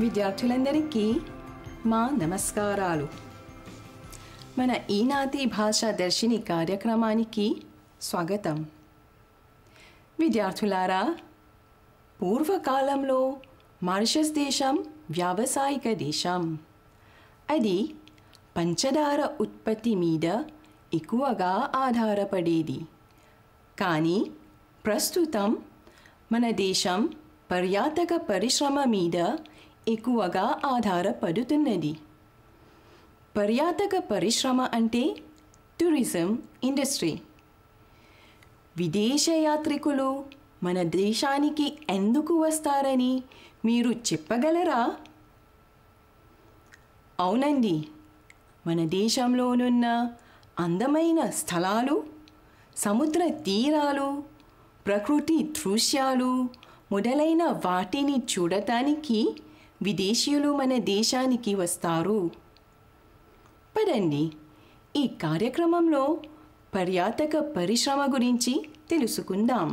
విద్యార్థులందరికీ మా నమస్కారాలు మన ఈనాటి భాషా దర్శిని కార్యక్రమానికి స్వాగతం విద్యార్థులారా పూర్వకాలంలో మారిషస్ దేశం వ్యావసాయిక దేశం అది పంచదార ఉత్పత్తి మీద ఎక్కువగా ఆధారపడేది కానీ ప్రస్తుతం మన దేశం పర్యాటక పరిశ్రమ మీద ఎక్కువగా ఆధారపడుతున్నది పర్యాటక పరిశ్రమ అంటే టూరిజం ఇండస్ట్రీ విదేశ యాత్రికులు మన దేశానికి ఎందుకు వస్తారని మీరు చెప్పగలరా అవునండి మన దేశంలోనున్న అందమైన స్థలాలు సముద్ర తీరాలు ప్రకృతి దృశ్యాలు మొదలైన వాటిని చూడటానికి విదేశీయులు మన దేశానికి వస్తారు పదండి ఈ కార్యక్రమంలో పర్యాటక పరిశ్రమ గురించి తెలుసుకుందాం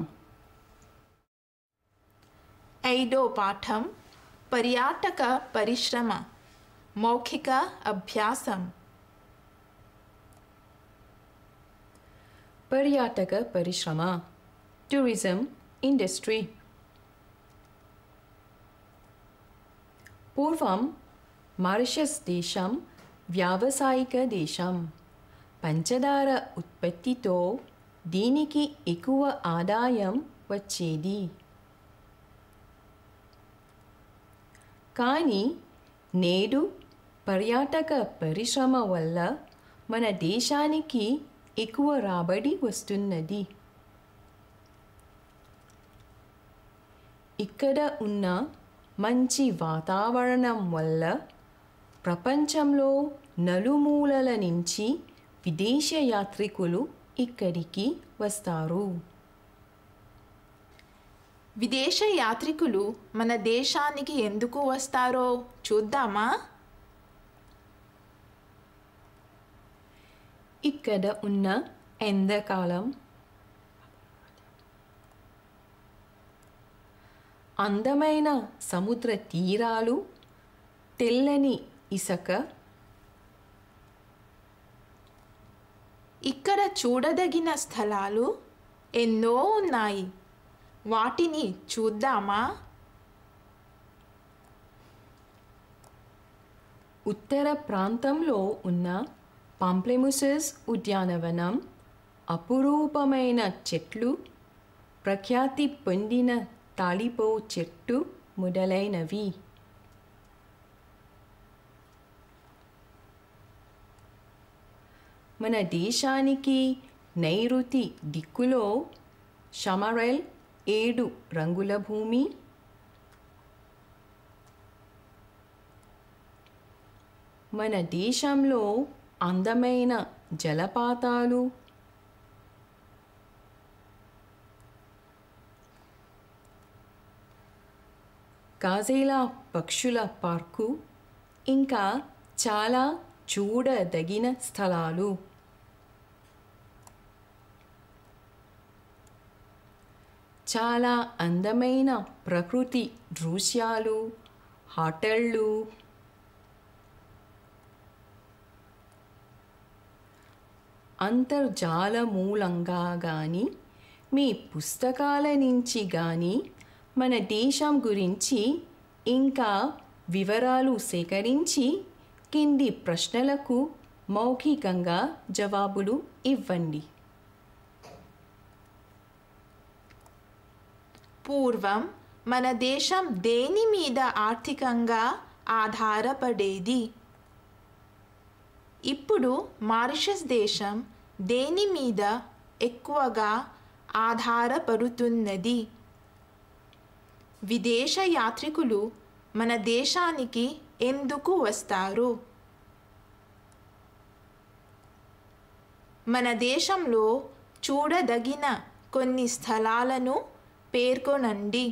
ఐదో పాఠం పర్యాటక పరిశ్రమ మౌఖిక అభ్యాసం పర్యాటక పరిశ్రమ టూరిజం ఇండస్ట్రీ పూర్వం మారిషస్ దేశం వ్యావసాయిక దేశం పంచదార ఉత్పత్తితో దీనికి ఎక్కువ ఆదాయం వచ్చేది కానీ నేడు పర్యాటక పరిశ్రమ వల్ల మన దేశానికి ఎక్కువ రాబడి వస్తున్నది ఇక్కడ ఉన్న మంచి వాతావరణం వల్ల ప్రపంచంలో నలుమూలల నుంచి విదేశ యాత్రికులు ఇక్కడికి వస్తారు విదేశ యాత్రికులు మన దేశానికి ఎందుకు వస్తారో చూద్దామా ఇక్కడ ఉన్న ఎండాకాలం అందమైన సముద్ర తీరాలు తెల్లని ఇసుక ఇక్కడ చూడదగిన స్థలాలు ఎన్నో ఉన్నాయి వాటిని చూద్దామా ఉత్తర ప్రాంతంలో ఉన్న పాంప్లెముసస్ ఉద్యానవనం అపురూపమైన చెట్లు ప్రఖ్యాతి పొందిన తాళిపో చెట్టు మొదలైనవి మన దేశానికి నైరుతి దిక్కులో షమరెల్ ఏడు రంగుల భూమి మన దేశంలో అందమైన జలపాతాలు కాజేలా పక్షుల పార్కు ఇంకా చాలా చూడదగిన స్థలాలు చాలా అందమైన ప్రకృతి దృశ్యాలు హోటళ్ళు అంతర్జాల మూలంగా కానీ మీ పుస్తకాల నుంచి కానీ మన దేశం గురించి ఇంకా వివరాలు సేకరించి కింది ప్రశ్నలకు మౌఖికంగా జవాబులు ఇవ్వండి పూర్వం మన దేశం దేని మీద ఆర్థికంగా ఆధారపడేది ఇప్పుడు మారిషస్ దేశం దేని మీద ఎక్కువగా ఆధారపడుతున్నది విదేశ యాత్రికులు మన దేశానికి ఎందుకు వస్తారు మన దేశంలో చూడదగిన కొన్ని స్థలాలను పేర్కొనండి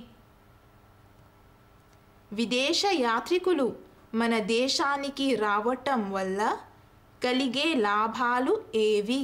విదేశ యాత్రికులు మన దేశానికి రావటం వల్ల కలిగే లాభాలు ఏవి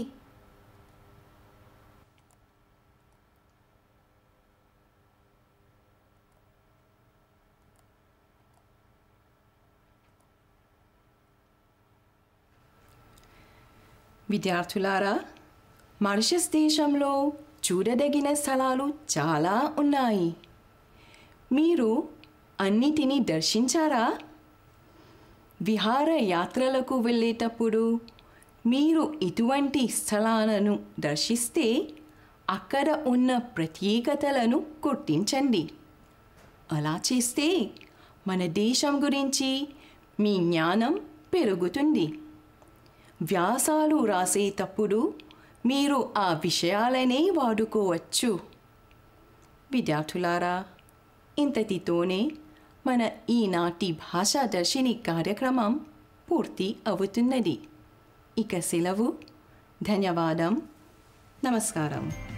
విద్యార్థులారా మారిషస్ దేశంలో చూడదగిన స్థలాలు చాలా ఉన్నాయి మీరు అన్నిటినీ దర్శించారా విహార యాత్రలకు వెళ్ళేటప్పుడు మీరు ఇటువంటి స్థలాలను దర్శిస్తే అక్కడ ఉన్న ప్రత్యేకతలను గుర్తించండి అలా చేస్తే మన దేశం గురించి మీ జ్ఞానం పెరుగుతుంది వ్యాసాలు రాసేటప్పుడు మీరు ఆ విషయాలనే వాడుకోవచ్చు విద్యార్థులారా ఇంతటితోనే మన ఈనాటి భాషా దర్శిని కార్యక్రమం పూర్తి అవుతున్నది ఇక సెలవు ధన్యవాదం నమస్కారం